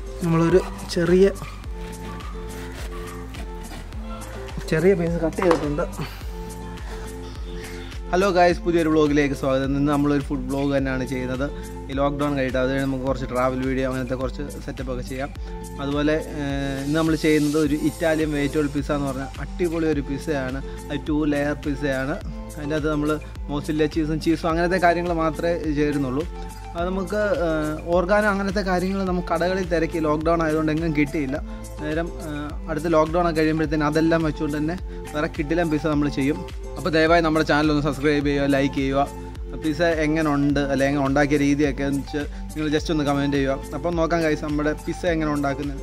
നമ്മളൊരു ചെറിയ ചെറിയ പീസ് കട്ട് ചെയ്തിട്ടുണ്ട് ഹലോ ഗായ്സ് പുതിയൊരു വ്ളോഗിലേക്ക് സ്വാഗതം ഇന്ന് നമ്മളൊരു ഫുഡ് വ്ളോഗ് തന്നെയാണ് ചെയ്യുന്നത് ഈ ലോക്ക്ഡൗൺ കഴിഞ്ഞിട്ട് അത് കഴിഞ്ഞ് നമുക്ക് കുറച്ച് ട്രാവൽ വീഡിയോ അങ്ങനത്തെ കുറച്ച് സെറ്റപ്പ് ഒക്കെ ചെയ്യാം അതുപോലെ ഏഹ്, ഇന്ന് നമ്മൾ ചെയ്യുന്നത് ഒരു ഇറ്റാലിയൻ വെജിറ്റബിൾ പിസ്സ എന്ന് പറഞ്ഞാൽ അടിപൊളി ഒരു പിസ്സയാണ് അത് ടു ലെയർ പിസ്സയാണ് അതിൻ്റെ അകത്ത് നമ്മൾ മോസില്ല ചീസും ചീസും അങ്ങനത്തെ കാര്യങ്ങൾ മാത്രമേ ചേരുന്നുള്ളൂ അത് നമുക്ക് ഓർഗാനോ അങ്ങനത്തെ കാര്യങ്ങൾ നമുക്ക് കടകളിൽ തിരക്കി ലോക്ക്ഡൗൺ ആയതുകൊണ്ട് എങ്ങും കിട്ടിയില്ല നേരം ഏഹ്, അടുത്ത ലോക്ക്ഡൗൺ ഒക്കെ കഴിയുമ്പോഴത്തേന് അതെല്ലാം വെച്ചുകൊണ്ട് തന്നെ വേറെ കിഡിലം പിസ്സ നമ്മൾ ചെയ്യും അപ്പോൾ ദയവായി നമ്മുടെ ചാനൽ ഒന്ന് സബ്സ്ക്രൈബ് ചെയ്യുക ലൈക്ക് ചെയ്യുക പിസ്സ എങ്ങനെ ഉണ്ട് അല്ലെങ്കിൽ എങ്ങനെ ഉണ്ടാക്കിയ രീതിയൊക്കെ എന്ന് വെച്ച് നിങ്ങൾ ജസ്റ്റ് ഒന്ന് കമൻറ്റ് ചെയ്യുക അപ്പോൾ നോക്കാം കൈസ് നമ്മുടെ പിസ്സ എങ്ങനെ ഉണ്ടാക്കുന്നത്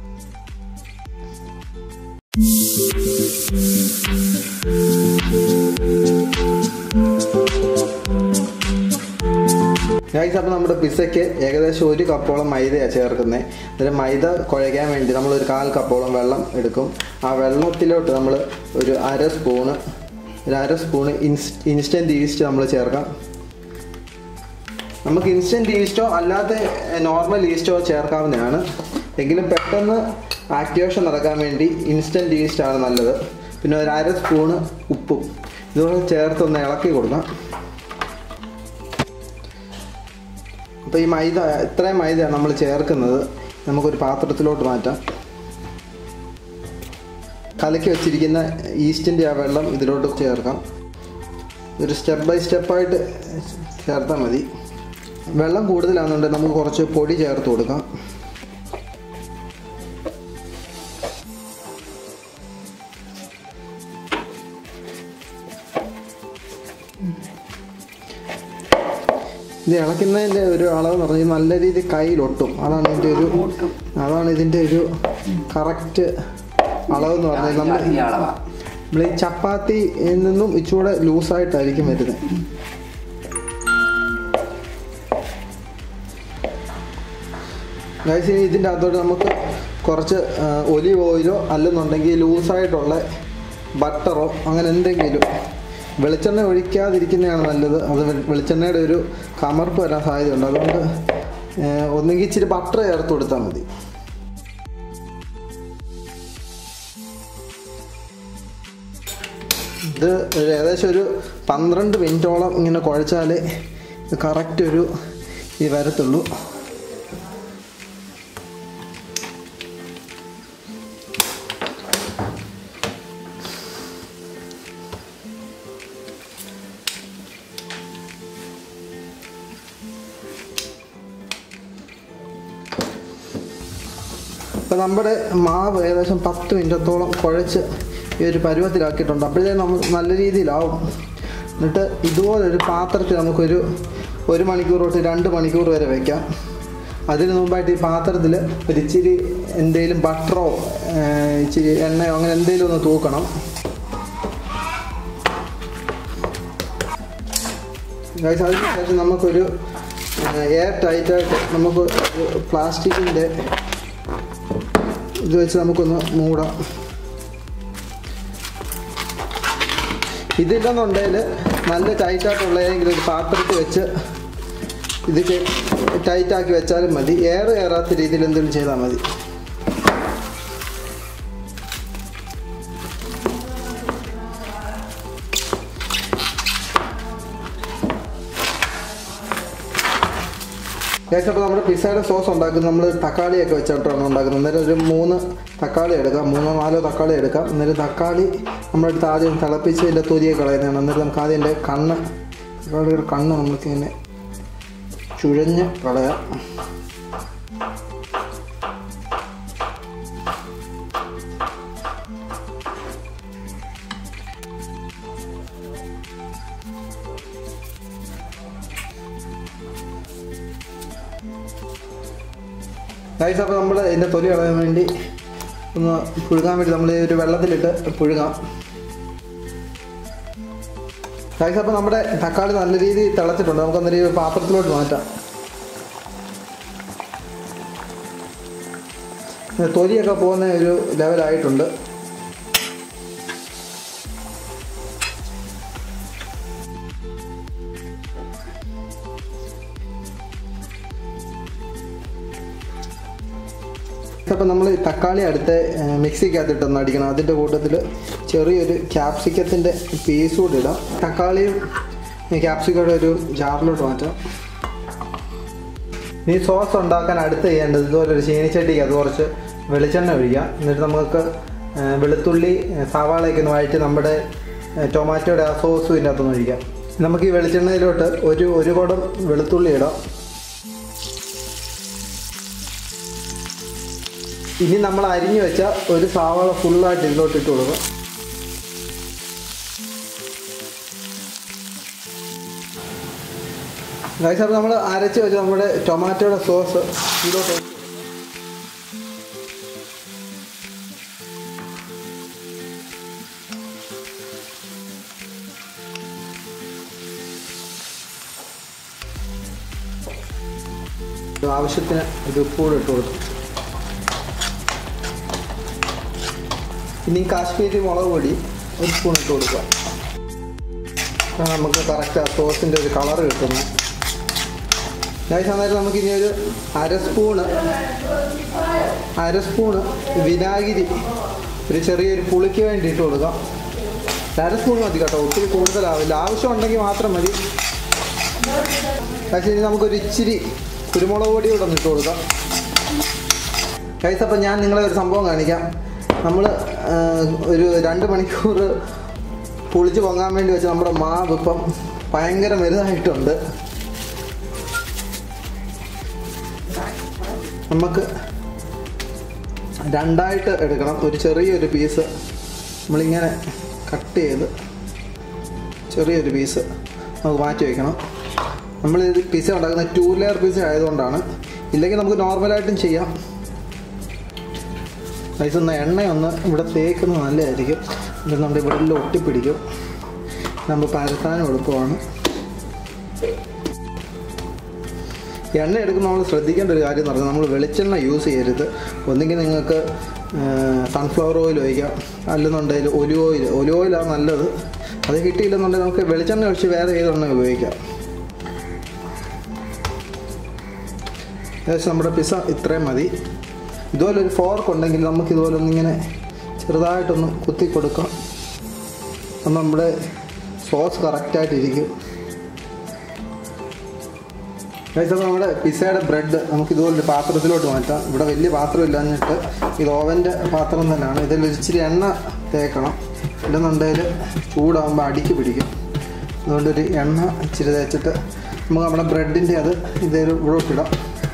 ഗൈസ് അപ്പോൾ നമ്മുടെ പിസ്സയ്ക്ക് ഏകദേശം ഒരു കപ്പോളം മൈദയാണ് ചേർക്കുന്നത് എന്നിട്ട് മൈദ കുഴയ്ക്കാൻ വേണ്ടി നമ്മളൊരു കാൽ കപ്പോളം വെള്ളം എടുക്കും ആ വെള്ളത്തിലോട്ട് നമ്മൾ ഒരു അര സ്പൂണ് ഒരു അര സ്പൂണ് ഇൻസ് ഇൻസ്റ്റൻറ്റ് ഈസ്റ്റ് നമ്മൾ ചേർക്കാം നമുക്ക് ഇൻസ്റ്റൻറ്റ് ഈസ്റ്റോ അല്ലാത്ത നോർമൽ ഈസ്റ്റോ ചേർക്കാവുന്നതാണ് എങ്കിലും പെട്ടെന്ന് ആക്ടിവേഷൻ നടക്കാൻ വേണ്ടി ഇൻസ്റ്റൻറ്റ് ഈസ്റ്റ് ആണ് നല്ലത് പിന്നെ ഒരു അര സ്പൂണ് ഉപ്പും ഇതുകൂടെ ചേർത്തൊന്ന് ഇളക്കി കൊടുക്കാം അപ്പോൾ ഈ മൈദ ഇത്രയും മൈദയാണ് നമ്മൾ ചേർക്കുന്നത് നമുക്കൊരു പാത്രത്തിലോട്ട് മാറ്റാം കലക്കി വെച്ചിരിക്കുന്ന ഈസ്റ്റിൻ്റെ ആ വെള്ളം ഇതിലോട്ട് ചേർക്കാം ഒരു സ്റ്റെപ്പ് ബൈ സ്റ്റെപ്പായിട്ട് ചേർത്താൽ മതി വെള്ളം കൂടുതലാണെന്നുണ്ടെങ്കിൽ നമുക്ക് കുറച്ച് പൊടി ചേർത്ത് കൊടുക്കാം ഇത് ഇളക്കുന്നതിൻ്റെ ഒരു അളവ് എന്ന് പറഞ്ഞാൽ നല്ല രീതിയിൽ കയ്യിലൊട്ടും അതാണ് ഇതിൻ്റെ ഒരു അതാണ് ഇതിൻ്റെ ഒരു കറക്റ്റ് അളവ് എന്ന് പറഞ്ഞാൽ നമ്മൾ ഈ അളവാ നമ്മൾ ഈ ചപ്പാത്തിയിൽ നിന്നും ഇച്ചിരൂടെ ലൂസായിട്ടായിരിക്കും വരുന്നത് ഗൈസ് ഇനി ഇതിൻ്റെ അകത്തോട്ട് നമുക്ക് കുറച്ച് ഒലിവ് ഓയിലോ അല്ലെന്നുണ്ടെങ്കിൽ ലൂസായിട്ടുള്ള ബട്ടറോ അങ്ങനെ എന്തെങ്കിലും വെളിച്ചെണ്ണ ഒഴിക്കാതിരിക്കുന്നതാണ് നല്ലത് അത് വെ- വെളിച്ചെണ്ണയുടെ ഒരു കമർപ്പ് വരാൻ സാധ്യതയുണ്ട് അതുകൊണ്ട് ഏഹ്, ഒന്നുകിൽ ഇച്ചിരി ബട്ടർ ചേർത്ത് കൊടുത്താൽ മതി ഇത് ഒരു ഏകദേശം ഒരു പന്ത്രണ്ട് മിനിറ്റോളം ഇങ്ങനെ കുഴച്ചാലേ ഇത് കറക്റ്റ് ഒരു ഈ വരത്തുള്ളൂ ഇപ്പം നമ്മുടെ മാവ് ഏകദേശം പത്ത് മിനിറ്റത്തോളം കുഴച്ച് ഈ ഒരു പരുവത്തിലാക്കിയിട്ടുണ്ട് അപ്പോഴത്തേക്കും നമ്മൾ നല്ല രീതിയിലാവും എന്നിട്ട് ഇതുപോലെ ഒരു പാത്രത്തിൽ നമുക്കൊരു ഒരു മണിക്കൂർ തൊട്ട് രണ്ട് മണിക്കൂർ വരെ വെക്കാം അതിന് മുമ്പായിട്ട് ഈ പാത്രത്തിൽ ഒരു ഇച്ചിരി എന്തെങ്കിലും ബട്ടറോ ഇച്ചിരി എണ്ണയോ അങ്ങനെ എന്തെങ്കിലും ഒന്ന് തൂക്കണം ഗൈസ് അതിന് ശേഷം നമുക്കൊരു എയർ ടൈറ്റായിട്ട് നമുക്ക് പ്ലാസ്റ്റിക്കിൻ്റെ ഇത് വെച്ച് നമുക്കൊന്ന് മൂടാം ഇതില്ലെന്നുണ്ടെങ്കിൽ നല്ല ടൈറ്റായിട്ടുള്ള ഏതെങ്കിലും ഒരു പാത്രത്തിൽ വെച്ച് ഇത് ടൈറ്റാക്കി വെച്ചാലും മതി എയർ കയറാത്ത രീതിയിൽ എന്തെങ്കിലും ചെയ്താൽ മതി ഏകദേശം അപ്പോൾ നമ്മുടെ പിസ്സയുടെ സോസ് ഉണ്ടാക്കുന്നത് നമ്മൾ തക്കാളിയൊക്കെ വെച്ചിട്ടാണ് ഉണ്ടാക്കുന്നത് അന്നേരം ഒരു മൂന്ന് തക്കാളി എടുക്കാം മൂന്നോ നാലോ തക്കാളി എടുക്കാം അന്നേരം തക്കാളി നമ്മളെടുത്ത് ആദ്യം തിളപ്പിച്ച് ഇതിൻ്റെ തൊലിയെ കളയുന്നതാണ് അന്നേരം നമുക്ക് ആദ്യം എൻ്റെ കണ്ണ് തക്കാളിയുടെ കണ്ണ് നമുക്കിങ്ങനെ ചുഴഞ്ഞ് കളയാം ഗൈസ് അപ്പോൾ നമ്മൾ ഇതിൻ്റെ തൊലി കളയാൻ വേണ്ടി ഒന്ന് പുഴുകാൻ വേണ്ടി നമ്മൾ ഒരു വെള്ളത്തിലിട്ട് പുഴുകാം ഗൈസ് അപ്പോൾ നമ്മുടെ തക്കാളി നല്ല രീതിയിൽ തിളച്ചിട്ടുണ്ട് നമുക്ക് അന്നേരം ഈ പാത്രത്തിലോട്ട് മാറ്റാം ഇത് തൊലിയൊക്കെ പോകുന്ന ഒരു ലെവലായിട്ടുണ്ട് അപ്പോൾ നമ്മൾ തക്കാളി അടുത്ത് മിക്സിക്കകത്തിട്ടൊന്ന് അടിക്കണം അതിൻ്റെ കൂട്ടത്തിൽ ചെറിയൊരു ക്യാപ്സിക്കത്തിൻ്റെ പീസ് കൂടി ഇടാം തക്കാളിയും ക്യാപ്സിക്കയുടെ ഒരു ജാറിലോട്ട് മാറ്റാം ഈ സോസ് ഉണ്ടാക്കാൻ അടുത്ത് ചെയ്യേണ്ടത് ഇതുപോലെ ഒരു ചീനിച്ചട്ടിക്ക് അത് കുറച്ച് വെളിച്ചെണ്ണ ഒഴിക്കാം എന്നിട്ട് നമുക്ക് ആ, വെളുത്തുള്ളി ആ, സവാളയൊക്കെ ഒന്ന് വഴറ്റി നമ്മുടെ ആ, ടൊമാറ്റോയുടെ ആ സോസും ഇതിൻ്റെ അകത്തൊന്ന് ഒഴിക്കാം നമുക്ക് ഈ വെളിച്ചെണ്ണയിലോട്ട് ഒരു ഒരു കുടം വെളുത്തുള്ളി ഇടാം ഇനി നമ്മൾ അരിഞ്ഞു വെച്ച ഒരു സവാള ഫുള്ളായിട്ട് ഇതിലോട്ട് ഇട്ട് കൊടുക്കാം ഗൈസ് അപ്പോൾ നമ്മൾ അരച്ച് വെച്ച നമ്മുടെ ടൊമാറ്റോയുടെ സോസ് ഇതിലോട്ട് ഒഴിച്ച് കൊടുക്കും. ആവശ്യത്തിന് ഒരു ഉപ്പ് കൂടെ ഇട്ട് കൊടുക്കും ഇനി കാശ്മീരി മുളക് പൊടി ഒരു സ്പൂൺ ഇട്ട് കൊടുക്കുക അപ്പോൾ നമുക്ക് കറക്റ്റ് ആ സോസിൻ്റെ ഒരു കളർ കിട്ടുന്നു ഗൈസ് അന്നേരം നമുക്ക് ഇനി ഒരു അര സ്പൂണ് അര സ്പൂണ് വിനാഗിരി ഒരു ചെറിയൊരു പുളിക്ക് വേണ്ടി ഇട്ട് കൊടുക്കാം അര സ്പൂൺ മതി കേട്ടോ ഒത്തിരി കൂടുതലാവില്ല ആവശ്യം ഉണ്ടെങ്കിൽ മാത്രം മതി പക്ഷേ ഇനി നമുക്കൊരു ഇച്ചിരി കുരുമുളക് പൊടി കൂടെ ഒന്ന് ഇട്ട് കൊടുക്കാം ഗൈസ് അപ്പം ഞാൻ നിങ്ങളെ ഒരു സംഭവം കാണിക്കാം നമ്മൾ ഒരു രണ്ട് മണിക്കൂർ പുളിച്ച് പൊങ്ങാൻ വേണ്ടി വെച്ച നമ്മുടെ മാവ് ഇപ്പം ഭയങ്കര വലുതായിട്ടുണ്ട് നമുക്ക് രണ്ടായിട്ട് എടുക്കണം ഒരു ചെറിയൊരു പീസ് നമ്മളിങ്ങനെ കട്ട് ചെയ്ത് ചെറിയൊരു പീസ് നമുക്ക് മാറ്റി വയ്ക്കണം നമ്മൾ ഇത് പിസ ഉണ്ടാക്കുന്ന ടു ലെയർ പിസ ആയതുകൊണ്ടാണ് ഇല്ലെങ്കിൽ നമുക്ക് നോർമലായിട്ടും ചെയ്യാം റൈസ് ഒന്ന് എണ്ണയൊന്ന് ഇവിടെ തേക്കുന്നത് നല്ലതായിരിക്കും ഇതെന്നുണ്ട് ഇവിടെ എല്ലാം ഒട്ടിപ്പിടിക്കും നമ്മൾ പരത്താനും എളുപ്പമാണ് എണ്ണ എടുക്കുമ്പോൾ നമ്മൾ ശ്രദ്ധിക്കേണ്ട ഒരു കാര്യം എന്ന് പറഞ്ഞാൽ നമ്മൾ വെളിച്ചെണ്ണ യൂസ് ചെയ്യരുത് ഒന്നുകിൽ നിങ്ങൾക്ക് സൺഫ്ലവർ ഓയിൽ ഒഴിക്കാം അല്ലെന്നുണ്ടെങ്കിൽ ഒലിവ് ഓയിൽ ഒലിവ് ഓയിലാണ് നല്ലത് അത് കിട്ടിയില്ലെന്നുണ്ടെങ്കിൽ നമുക്ക് വെളിച്ചെണ്ണ ഒഴിച്ച് വേറെ ഏതെണ്ണ ഉപയോഗിക്കാം ഏകദേശം നമ്മുടെ പിസ ഇത്രയും മതി ഇതുപോലെ ഒരു ഫോർക്ക് ഉണ്ടെങ്കിൽ നമുക്ക് ഇതുപോലെ ഒന്നിങ്ങനെ ചെറുതായിട്ടൊന്ന് കുത്തി കൊടുക്കാം അപ്പം നമ്മുടെ സോസ് കറക്റ്റായിട്ടിരിക്കും കഴിച്ചപ്പോൾ നമ്മുടെ പിസയുടെ ബ്രെഡ് നമുക്ക് ഇതുപോലൊരു പാത്രത്തിലോട്ട് മാറ്റാം ഇവിടെ വലിയ പാത്രം ഇല്ലാഞ്ഞിട്ട് ഇത് ഓവൻ്റെ പാത്രം തന്നെയാണ് ഇതിൽ ഒരു ഇച്ചിരി എണ്ണ തേക്കണം ഇല്ലെന്നുണ്ടെങ്കിൽ ചൂടാകുമ്പോൾ അടിക്ക് പിടിക്കും അതുകൊണ്ടൊരു എണ്ണ ഇച്ചിരി തേച്ചിട്ട് നമുക്ക് നമ്മുടെ ബ്രെഡിൻ്റെ അത് ഇതേലും ഇവിടെ ഇടാം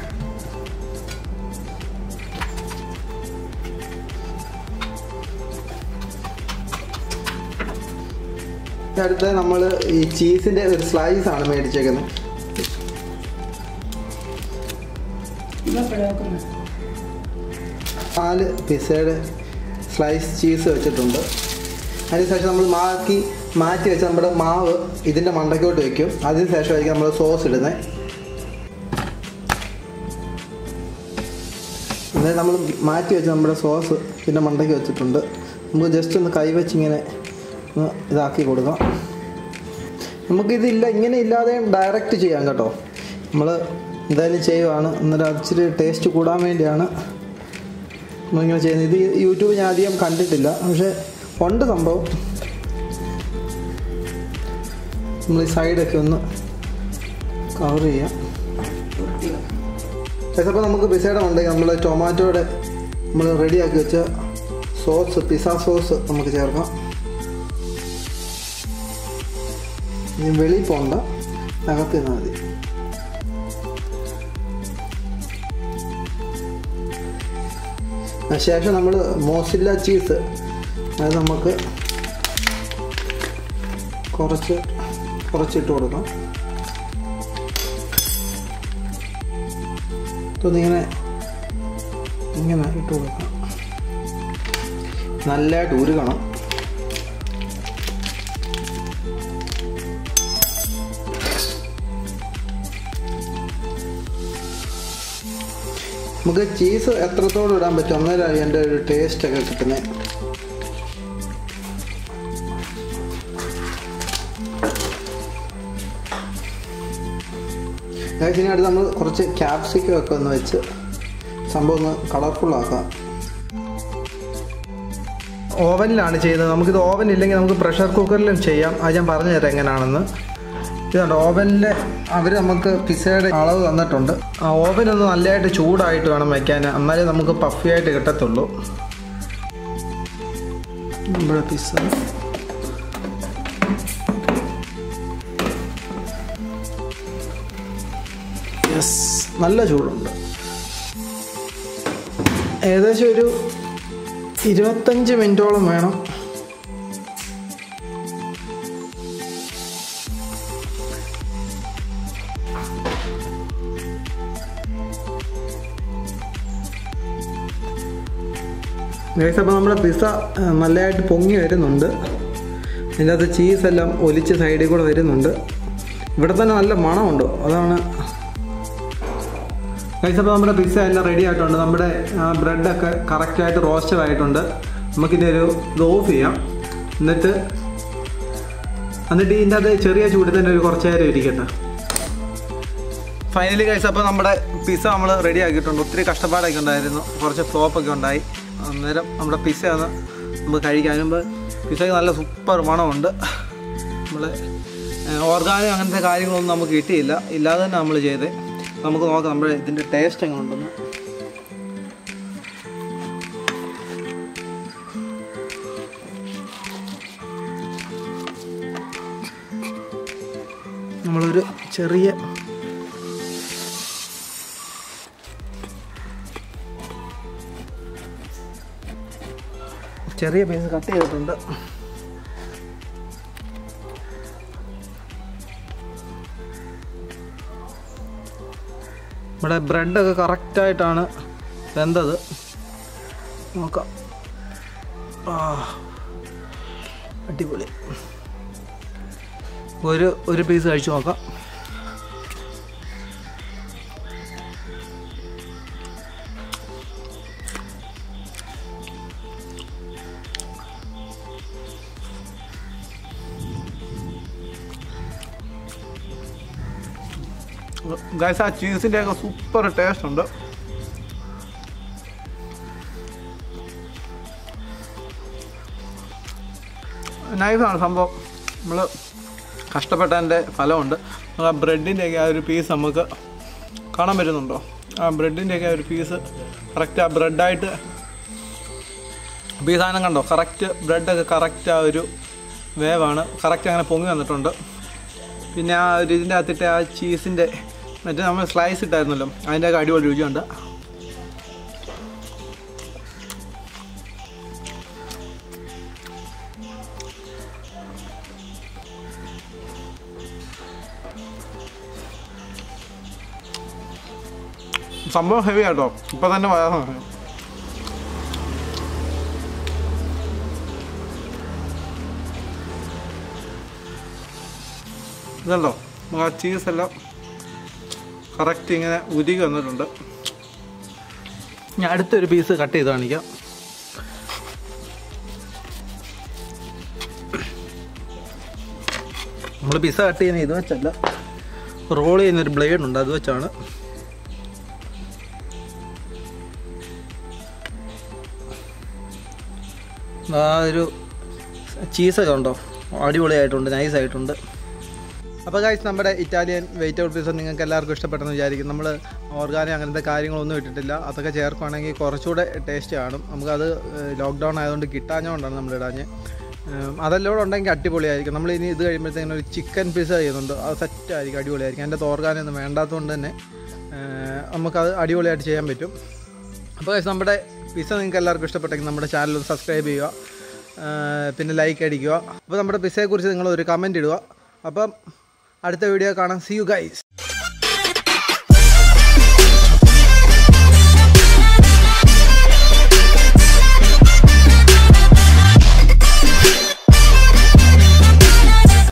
അടുത്ത് നമ്മൾ ഈ ചീസിൻ്റെ ഒരു സ്ലൈസ് ആണ് മേടിച്ചേക്കുന്നത് നാല് പിസയുടെ സ്ലൈസ് ചീസ് വെച്ചിട്ടുണ്ട് അതിനുശേഷം നമ്മൾ മാക്കി മാറ്റി വെച്ച നമ്മുടെ മാവ് ഇതിൻ്റെ മണ്ടയ്ക്കോട്ട് വെക്കും അതിനുശേഷമായിരിക്കും നമ്മൾ സോസ് ഇടുന്നത് എന്നിട്ട് നമ്മൾ മാറ്റി വെച്ച നമ്മുടെ സോസ് ഇതിൻ്റെ മണ്ടയ്ക്ക് വെച്ചിട്ടുണ്ട് നമുക്ക് ജസ്റ്റ് ഒന്ന് കൈവച്ച് ഇങ്ങനെ ഒന്ന് ഇതാക്കി കൊടുക്കാം നമുക്കിതില്ല ഇങ്ങനെ ഇല്ലാതെ ഡയറക്റ്റ് ചെയ്യാം കേട്ടോ നമ്മൾ എന്തായാലും ചെയ്യുവാണ് എന്നിട്ട് അത് ഇച്ചിരി ടേസ്റ്റ് കൂടാൻ വേണ്ടിയാണ് നമ്മളിങ്ങനെ ചെയ്യുന്നത് ഇത് യൂട്യൂബ് ഞാൻ അധികം കണ്ടിട്ടില്ല പക്ഷേ ഉണ്ട് സംഭവം നമ്മൾ ഈ സൈഡൊക്കെ ഒന്ന് കവർ ചെയ്യാം അപ്പോൾ നമുക്ക് പിസയുടെ ഉണ്ടെങ്കിൽ നമ്മൾ ടൊമാറ്റോയുടെ നമ്മൾ റെഡിയാക്കി വെച്ച സോസ് പിസ സോസ് നമുക്ക് ചേർക്കാം ഇനി വെളിയിൽ പോണ്ട അകത്ത് നിന്നാൽ മതി ശേഷം നമ്മൾ മോസില്ല ചീസ് അത് നമുക്ക് കുറച്ച് കുറച്ചിട്ട് കൊടുക്കാം ഇതൊന്നിങ്ങനെ ഇങ്ങനെ ഇട്ട് കൊടുക്കാം നല്ലതായിട്ട് ഉരുകണം നമുക്ക് ചീസ് എത്രത്തോളം ഇടാൻ പറ്റും അന്നേരം എൻ്റെ ഒരു ടേസ്റ്റ് ഒക്കെ കിട്ടുന്നത് ഇതിനടുത്ത് നമ്മൾ കുറച്ച് ക്യാപ്സിക്കം ഒക്കെ ഒന്ന് വെച്ച് സംഭവം ഒന്ന് കളർഫുള്ളാക്കാം ഓവനിലാണ് ചെയ്യുന്നത് നമുക്കിത് ഓവൻ ഇല്ലെങ്കിൽ നമുക്ക് പ്രഷർ കുക്കറിലും ചെയ്യാം അത് ഞാൻ പറഞ്ഞു തരാം എങ്ങനെയാണെന്ന് ഇതുണ്ട് ഓവനിൽ അവർ നമുക്ക് പിസയുടെ അളവ് തന്നിട്ടുണ്ട് ആ ഓവൻ ഒന്ന് നല്ലതായിട്ട് ചൂടായിട്ട് വേണം വയ്ക്കാൻ എന്നാലേ നമുക്ക് പഫി ആയിട്ട് കിട്ടത്തുള്ളൂ നമ്മുടെ പിസ്സ യെസ് നല്ല ചൂടുണ്ട് ഏകദേശം ഒരു ഇരുപത്തഞ്ച് മിനിറ്റോളം വേണം ഗൈസ് അപ്പോൾ നമ്മുടെ പിസ്സ ആ, നല്ലതായിട്ട് പൊങ്ങി വരുന്നുണ്ട് ഇതിൻ്റെ അകത്ത് ചീസെല്ലാം ഒലിച്ച് സൈഡിൽ കൂടെ വരുന്നുണ്ട് ഇവിടെ തന്നെ നല്ല മണമുണ്ട് അതാണ് ഗൈസ് അപ്പോൾ നമ്മുടെ പിസ്സ എല്ലാം റെഡി ആയിട്ടുണ്ട് നമ്മുടെ ബ്രെഡൊക്കെ കറക്റ്റായിട്ട് റോസ്റ്റഡ് ആയിട്ടുണ്ട് നമുക്കിൻ്റെ ഒരു ഇത് ഓഫ് ചെയ്യാം എന്നിട്ട് എന്നിട്ട് ഇതിൻ്റെ അത് ചെറിയ ചൂടിൽ തന്നെ ഒരു കുറച്ച് നേരം ഇരിക്കട്ടെ ഫൈനലി കഴിച്ച അപ്പോൾ നമ്മുടെ പിസ്സ നമ്മൾ റെഡി ആക്കിയിട്ടുണ്ട് ഒത്തിരി കഷ്ടപ്പാടൊക്കെ ഉണ്ടായിരുന്നു കുറച്ച് ഫ്ലോപ്പൊക്കെ ഉണ്ടായി അന്നേരം നമ്മുടെ പിസ്സ ഒന്ന് നമുക്ക് കഴിക്കാൻ മുമ്പ് പിസ്സയ്ക്ക് നല്ല സൂപ്പർ മണമുണ്ട് നമ്മൾ ഓർഗാനിക് അങ്ങനത്തെ കാര്യങ്ങളൊന്നും നമുക്ക് കിട്ടിയില്ല ഇല്ലാതെ തന്നെ നമ്മൾ ചെയ്തത് നമുക്ക് നോക്കാം നമ്മുടെ ഇതിൻ്റെ ടേസ്റ്റ് എങ്ങനെ ഉണ്ടെന്ന് നമ്മളൊരു ചെറിയ ചെറിയ പീസ് കട്ട് ചെയ്തിട്ടുണ്ട് ഇവിടെ ബ്രെഡൊക്കെ കറക്റ്റായിട്ടാണ് വെന്തത് നോക്കാം ആ അടിപൊളി ഒരു ഒരു പീസ് കഴിച്ചു നോക്കാം ഗൈസ് ആ ചീസിൻ്റെ ഒക്കെ സൂപ്പർ ടേസ്റ്റ് ഉണ്ട് നൈസാണ് സംഭവം നമ്മൾ കഷ്ടപ്പെട്ടതിൻ്റെ ഫലമുണ്ട് ആ ബ്രെഡിൻ്റെയൊക്കെ ആ ഒരു പീസ് നമുക്ക് കാണാൻ പറ്റുന്നുണ്ടോ ആ ബ്രെഡിൻ്റെയൊക്കെ ആ ഒരു പീസ് കറക്റ്റ് ആ ബ്രെഡായിട്ട് പീസ് സാധനം കണ്ടോ കറക്റ്റ് ബ്രെഡൊക്കെ കറക്റ്റ് ആ ഒരു വേവാണ് കറക്റ്റ് അങ്ങനെ പൊങ്ങി വന്നിട്ടുണ്ട് പിന്നെ ആ ഒരു ഇതിൻ്റെ അകത്തിട്ട് ആ ചീസിൻ്റെ മറ്റേ നമ്മൾ സ്ലൈസ് ഇട്ടായിരുന്നല്ലോ അതിൻ്റെ ഒക്കെ അടിപൊളി രുചിയുണ്ട് സംഭവം ഹെവി ആട്ടോ ഇപ്പം തന്നെ വയറാണ് ഇതല്ലോ നമുക്ക് ആ ചീസ് എല്ലാം കറക്റ്റ് ഇങ്ങനെ ഉരുകി വന്നിട്ടുണ്ട് ഞാൻ അടുത്തൊരു പീസ് കട്ട് ചെയ്ത് കാണിക്കാം നമ്മൾ പിസ്സ കട്ട് ചെയ്യുന്ന ഇത് വെച്ചല്ല റോൾ ചെയ്യുന്നൊരു ബ്ലേഡ് ഉണ്ട് അത് വെച്ചാണ് ആ ഒരു ചീസൊക്കെ ഉണ്ടോ അടിപൊളിയായിട്ടുണ്ട് നൈസായിട്ടുണ്ട് അപ്പോൾ ഗൈസ് നമ്മുടെ ഇറ്റാലിയൻ വെയിറ്റ് ഔട്ട് പീസ് നിങ്ങൾക്ക് എല്ലാവർക്കും ഇഷ്ടപ്പെട്ടെന്ന് വിചാരിക്കും നമ്മൾ ഓർഗാനിക് അങ്ങനത്തെ കാര്യങ്ങളൊന്നും ഇട്ടിട്ടില്ല അതൊക്കെ ചേർക്കുകയാണെങ്കിൽ കുറച്ചുകൂടെ ടേസ്റ്റ് കാണും നമുക്കത് ലോക്ക്ഡൗൺ ആയതുകൊണ്ട് കിട്ടാഞ്ഞുകൊണ്ടാണ് നമ്മൾ ഇടാഞ്ഞ് അതെല്ലാം കൂടെ ഉണ്ടെങ്കിൽ അടിപൊളിയായിരിക്കും നമ്മൾ ഇനി ഇത് കഴിയുമ്പോഴത്തേക്കും ഒരു ചിക്കൻ പിസ്സ ചെയ്യുന്നുണ്ട് അത് സെറ്റായിരിക്കും അടിപൊളിയായിരിക്കും അതിൻ്റെ ഓർഗാനിക് വേണ്ടാത്തതുകൊണ്ട് തന്നെ ഏഹ്, നമുക്കത് അടിപൊളിയായിട്ട് ചെയ്യാൻ പറ്റും അപ്പോൾ guys, നമ്മുടെ പിസ്സ നിങ്ങൾക്ക് എല്ലാവർക്കും ഇഷ്ടപ്പെട്ടെങ്കിൽ നമ്മുടെ ചാനൽ ഒന്ന് സബ്സ്ക്രൈബ് ചെയ്യുക ഏഹ്, പിന്നെ ലൈക്ക് അടിക്കുക അപ്പോൾ നമ്മുടെ പിസ്സയെക്കുറിച്ച് നിങ്ങൾ ഒരു കമൻറ്റ് ഇടുക അപ്പം അടുത്ത വീഡിയോ കാണാം സി യു ഗൈസ്